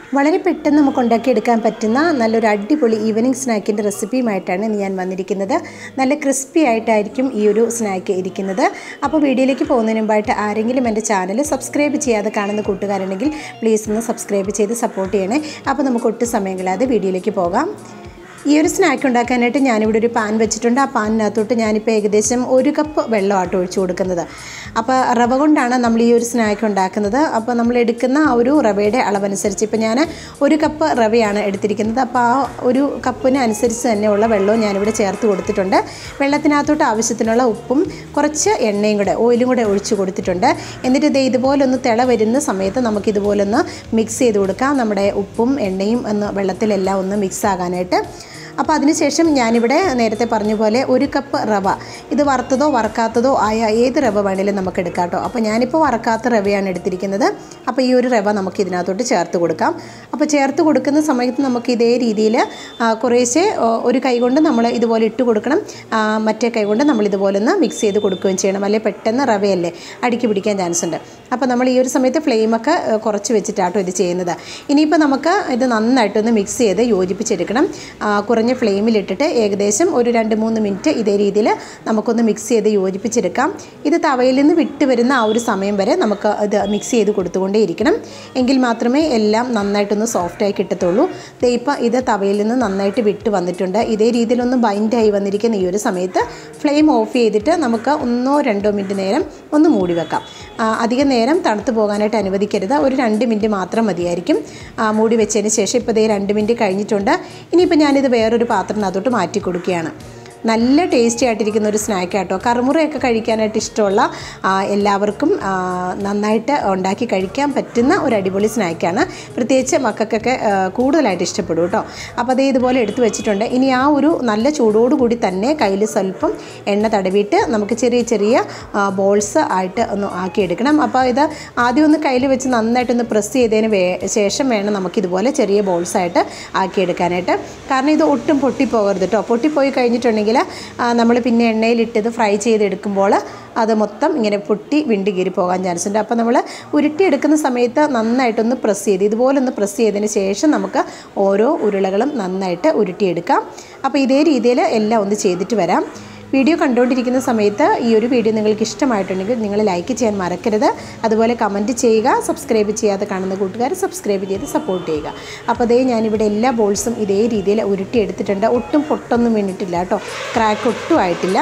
വളരെ പെട്ടെന്ന് നമുക്ക് ഉണ്ടാക്കിയെടുക്കാൻ പറ്റുന്ന നല്ലൊരു അടിപൊളി ഈവനിങ് സ്നാക്കിൻ്റെ റെസിപ്പിയുമായിട്ടാണ് ഇന്ന് ഞാൻ വന്നിരിക്കുന്നത് നല്ല ക്രിസ്പി ആയിട്ടായിരിക്കും ഈ ഒരു സ്നാക്ക് ഇരിക്കുന്നത് അപ്പോൾ വീഡിയോയിലേക്ക് പോകുന്നതിന് മുമ്പായിട്ട് ആരെങ്കിലും എൻ്റെ ചാനൽ സബ്സ്ക്രൈബ് ചെയ്യാതെ കാണുന്ന കൂട്ടുകാരുണ്ടെങ്കിൽ പ്ലീസ് ഒന്ന് സബ്സ്ക്രൈബ് ചെയ്ത് സപ്പോർട്ട് ചെയ്യണേ അപ്പോൾ നമുക്ക് ഒട്ടും സമയം കളയാതെ വീഡിയോയിലേക്ക് പോകാം ഈ ഒരു സ്നാക്ക് ഉണ്ടാക്കാനായിട്ട് ഞാനിവിടെ ഒരു പാൻ വെച്ചിട്ടുണ്ട് ആ പാനിനകത്തോട്ട് ഞാനിപ്പോൾ ഏകദേശം ഒരു കപ്പ് വെള്ളമായിട്ട് ഒഴിച്ചു കൊടുക്കുന്നത് അപ്പോൾ റവ കൊണ്ടാണ് നമ്മൾ ഈ ഒരു സ്നാക്ക് ഉണ്ടാക്കുന്നത് അപ്പോൾ നമ്മൾ എടുക്കുന്ന ആ ഒരു റവയുടെ അളവനുസരിച്ച് ഇപ്പോൾ ഞാൻ ഒരു കപ്പ് റവയാണ് എടുത്തിരിക്കുന്നത് അപ്പോൾ ആ ഒരു കപ്പിന് അനുസരിച്ച് തന്നെയുള്ള വെള്ളവും ഞാനിവിടെ ചേർത്ത് കൊടുത്തിട്ടുണ്ട് വെള്ളത്തിനകത്തോട്ട് ആവശ്യത്തിനുള്ള ഉപ്പും കുറച്ച് എണ്ണയും കൂടെ ഓയിലും കൂടെ ഒഴിച്ചു കൊടുത്തിട്ടുണ്ട് എന്നിട്ട് ഇത് ഇതുപോലെ ഒന്ന് തിള വരുന്ന സമയത്ത് നമുക്ക് ഇതുപോലൊന്ന് മിക്സ് ചെയ്ത് കൊടുക്കാം നമ്മുടെ ഉപ്പും എണ്ണയും ഒന്ന് വെള്ളത്തിലെല്ലാം ഒന്ന് മിക്സ് ആകാനായിട്ട് അപ്പോൾ അതിനുശേഷം ഞാനിവിടെ നേരത്തെ പറഞ്ഞ പോലെ ഒരു കപ്പ് റവ ഇത് വറുത്തതോ വറക്കാത്തതോ ആയ ഏത് റവ വേണേലും നമുക്ക് എടുക്കാം കേട്ടോ അപ്പോൾ ഞാനിപ്പോൾ വറക്കാത്ത റവയാണ് എടുത്തിരിക്കുന്നത് അപ്പോൾ ഈ ഒരു റവ നമുക്ക് ഇതിനകത്തോട്ട് ചേർത്ത് കൊടുക്കാം അപ്പോൾ ചേർത്ത് കൊടുക്കുന്ന സമയത്ത് നമുക്ക് ഇതേ രീതിയിൽ കുറേശ്ശെ ഒരു കൈ കൊണ്ട് നമ്മൾ ഇതുപോലെ ഇട്ട് കൊടുക്കണം മറ്റേ കൈ കൊണ്ട് നമ്മൾ ഇതുപോലെ ഒന്ന് മിക്സ് ചെയ്ത് കൊടുക്കുകയും ചെയ്യണം അല്ലെ പെട്ടെന്ന് റവയല്ലേ അടുക്കി പിടിക്കാൻ ചാൻസ് ഉണ്ട് അപ്പോൾ നമ്മൾ ഈ ഒരു സമയത്ത് ഫ്ലെയിമൊക്കെ കുറച്ച് വെച്ചിട്ടാട്ടോ ഇത് ചെയ്യുന്നത് ഇനിയിപ്പോൾ നമുക്ക് ഇത് നന്നായിട്ടൊന്ന് മിക്സ് ചെയ്ത് യോജിപ്പിച്ചെടുക്കണം കുറഞ്ഞ ഫ്ലെയിമിലിട്ടിട്ട് ഏകദേശം ഒരു രണ്ട് മൂന്ന് മിനിറ്റ് ഇതേ രീതിയിൽ നമുക്കൊന്ന് മിക്സ് ചെയ്ത് യോജിപ്പിച്ചെടുക്കാം ഇത് തവയിൽ നിന്ന് വിട്ട് വരുന്ന ആ ഒരു സമയം വരെ നമുക്ക് ഇത് മിക്സ് ചെയ്ത് കൊടുത്തുകൊണ്ടേ ഇരിക്കണം എങ്കിൽ മാത്രമേ എല്ലാം നന്നായിട്ടൊന്ന് സോഫ്റ്റായി കിട്ടത്തുള്ളൂ ഇപ്പം ഇത് തവയിൽ നിന്ന് നന്നായിട്ട് വിട്ട് വന്നിട്ടുണ്ട് ഇതേ രീതിയിലൊന്ന് ബൈൻഡായി വന്നിരിക്കുന്ന ഈ ഒരു സമയത്ത് ഫ്ലെയിം ഓഫ് ചെയ്തിട്ട് നമുക്ക് ഒന്നോ രണ്ടോ മിനിറ്റ് നേരം ഒന്ന് മൂടി വെക്കാം അധികം നേരം തണുത്ത് പോകാനായിട്ട് അനുവദിക്കരുത് ഒരു രണ്ട് മിനിറ്റ് മാത്രം മതിയായിരിക്കും മൂടി വെച്ചതിന് ശേഷം ഇപ്പോൾ ഇതേ രണ്ട് മിനിറ്റ് കഴിഞ്ഞിട്ടുണ്ട് ഇനിയിപ്പോൾ ഞാനിത് വേറൊരു പാത്രത്തിനകത്തോട്ട് മാറ്റി കൊടുക്കുകയാണ് നല്ല ടേസ്റ്റി ആയിട്ടിരിക്കുന്ന ഒരു സ്നാക്ക് ആട്ടോ കറുമുറയൊക്കെ കഴിക്കാനായിട്ട് ഇഷ്ടമുള്ള എല്ലാവർക്കും നന്നായിട്ട് ഉണ്ടാക്കി കഴിക്കാൻ പറ്റുന്ന ഒരു അടിപൊളി സ്നാക്കാണ് പ്രത്യേകിച്ച് മക്കൾക്കൊക്കെ കൂടുതലായിട്ട് ഇഷ്ടപ്പെടും കേട്ടോ അപ്പോൾ അതേ ഇതുപോലെ എടുത്ത് വെച്ചിട്ടുണ്ട് ഇനി ആ ഒരു നല്ല ചൂടോടുകൂടി തന്നെ കയ്യിൽ സ്വല്പം എണ്ണ തടവിയിട്ട് നമുക്ക് ചെറിയ ചെറിയ ബോൾസ് ആയിട്ട് ഒന്ന് ആക്കിയെടുക്കണം അപ്പോൾ ഇത് ആദ്യം ഒന്ന് കയ്യിൽ വെച്ച് നന്നായിട്ടൊന്ന് പ്രസ് ചെയ്തതിന് വേ ശേഷം വേണം നമുക്കിതുപോലെ ചെറിയ ബോൾസായിട്ട് ആക്കിയെടുക്കാനായിട്ട് കാരണം ഇത് ഒട്ടും പൊട്ടിപ്പോകരുത് കേട്ടോ പൊട്ടിപ്പോയി കഴിഞ്ഞിട്ടുണ്ടെങ്കിൽ നമ്മൾ പിന്നെ എണ്ണയിലിട്ടത് ഫ്രൈ ചെയ്തെടുക്കുമ്പോൾ അത് മൊത്തം ഇങ്ങനെ പൊട്ടി വിണ്ട് കീറി പോകാൻ ചാൻസ് ഉണ്ട് അപ്പോൾ നമ്മൾ ഉരുട്ടിയെടുക്കുന്ന സമയത്ത് നന്നായിട്ടൊന്ന് പ്രസ് ചെയ്ത് ഇതുപോലെ ഒന്ന് പ്രസ് ചെയ്തതിന് ശേഷം നമുക്ക് ഓരോ ഉരുളകളും നന്നായിട്ട് ഉരുട്ടിയെടുക്കാം അപ്പോൾ ഇതേ രീതിയിൽ എല്ലാം ഒന്ന് ചെയ്തിട്ട് വരാം വീഡിയോ കണ്ടുകൊണ്ടിരിക്കുന്ന സമയത്ത് ഈ ഒരു വീഡിയോ നിങ്ങൾക്ക് ഇഷ്ടമായിട്ടുണ്ടെങ്കിൽ നിങ്ങൾ ലൈക്ക് ചെയ്യാൻ മറക്കരുത് അതുപോലെ കമൻറ്റ് ചെയ്യുക സബ്സ്ക്രൈബ് ചെയ്യാതെ കാണുന്ന കൂട്ടുകാർ സബ്സ്ക്രൈബ് ചെയ്ത് സപ്പോർട്ട് ചെയ്യുക അപ്പോൾ അതേ ഞാനിവിടെ എല്ലാ ബോൾസും ഇതേ രീതിയിൽ ഉരുട്ടിയെടുത്തിട്ടുണ്ട് ഒട്ടും പൊട്ടൊന്നും വീണിട്ടില്ല കേട്ടോ ക്രാക്ക് ഒട്ടും ആയിട്ടില്ല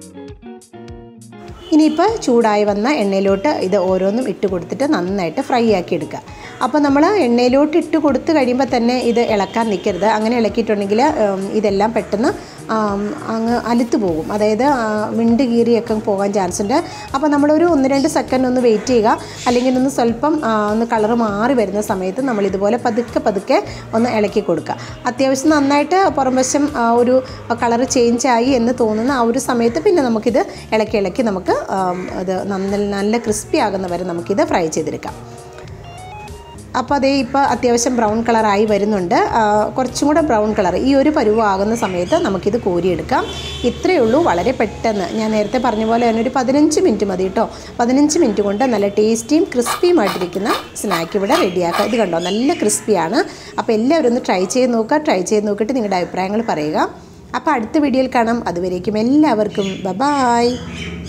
ഇനിയിപ്പോൾ ചൂടായി വന്ന എണ്ണയിലോട്ട് ഇത് ഓരോന്നും ഇട്ട് കൊടുത്തിട്ട് നന്നായിട്ട് ഫ്രൈ ആക്കി എടുക്കുക അപ്പോൾ നമ്മൾ എണ്ണയിലോട്ട് ഇട്ട് കൊടുത്ത് കഴിയുമ്പോൾ തന്നെ ഇത് ഇളക്കാൻ നിൽക്കരുത് അങ്ങനെ ഇളക്കിയിട്ടുണ്ടെങ്കിൽ ഇതെല്ലാം പെട്ടെന്ന് അങ്ങ് അലുത്ത് പോകും അതായത് വിണ്ട് കീറിയൊക്കെ പോകാൻ ചാൻസ് ഉണ്ട് അപ്പോൾ നമ്മളൊരു ഒന്ന് രണ്ട് സെക്കൻഡ് ഒന്ന് വെയിറ്റ് ചെയ്യുക അല്ലെങ്കിൽ ഒന്ന് സ്വല്പം ഒന്ന് കളറ് മാറി വരുന്ന സമയത്ത് നമ്മൾ ഇതുപോലെ പതുക്കെ പതുക്കെ ഒന്ന് ഇളക്കി കൊടുക്കുക അത്യാവശ്യം നന്നായിട്ട് പുറംവശം ഒരു കളറ് ചേഞ്ച് ആയി എന്ന് തോന്നുന്ന ആ ഒരു സമയത്ത് പിന്നെ നമുക്കിത് ഇളക്കി ഇളക്കി നമുക്ക് അത് നല്ല ക്രിസ്പി ആകുന്ന വരെ നമുക്കിത് ഫ്രൈ ചെയ്തെടുക്കാം അപ്പോൾ അതേ ഇപ്പോൾ അത്യാവശ്യം ബ്രൗൺ കളറായി വരുന്നുണ്ട് കുറച്ചും കൂടെ ബ്രൗൺ കളർ ഈ ഒരു പരുവാകുന്ന സമയത്ത് നമുക്കിത് കോരിയെടുക്കാം ഇത്രയേ ഉള്ളൂ വളരെ പെട്ടെന്ന് ഞാൻ നേരത്തെ പറഞ്ഞ പോലെ തന്നെ ഒരു പതിനഞ്ച് മിനിറ്റ് മതി കേട്ടോ പതിനഞ്ച് മിനിറ്റ് കൊണ്ട് നല്ല ടേസ്റ്റിയും ക്രിസ്പിയുമായിട്ടിരിക്കുന്ന സ്നാക്ക് ഇവിടെ റെഡിയാക്കുക ഇത് കണ്ടോ നല്ല ക്രിസ്പിയാണ് അപ്പോൾ എല്ലാവരും ഒന്ന് ട്രൈ ചെയ്ത് നോക്കുക ട്രൈ ചെയ്ത് നോക്കിയിട്ട് നിങ്ങളുടെ അഭിപ്രായങ്ങൾ പറയുക അപ്പോൾ അടുത്ത വീഡിയോയിൽ കാണാം അതുവരേക്കും എല്ലാവർക്കും ബ ബായ്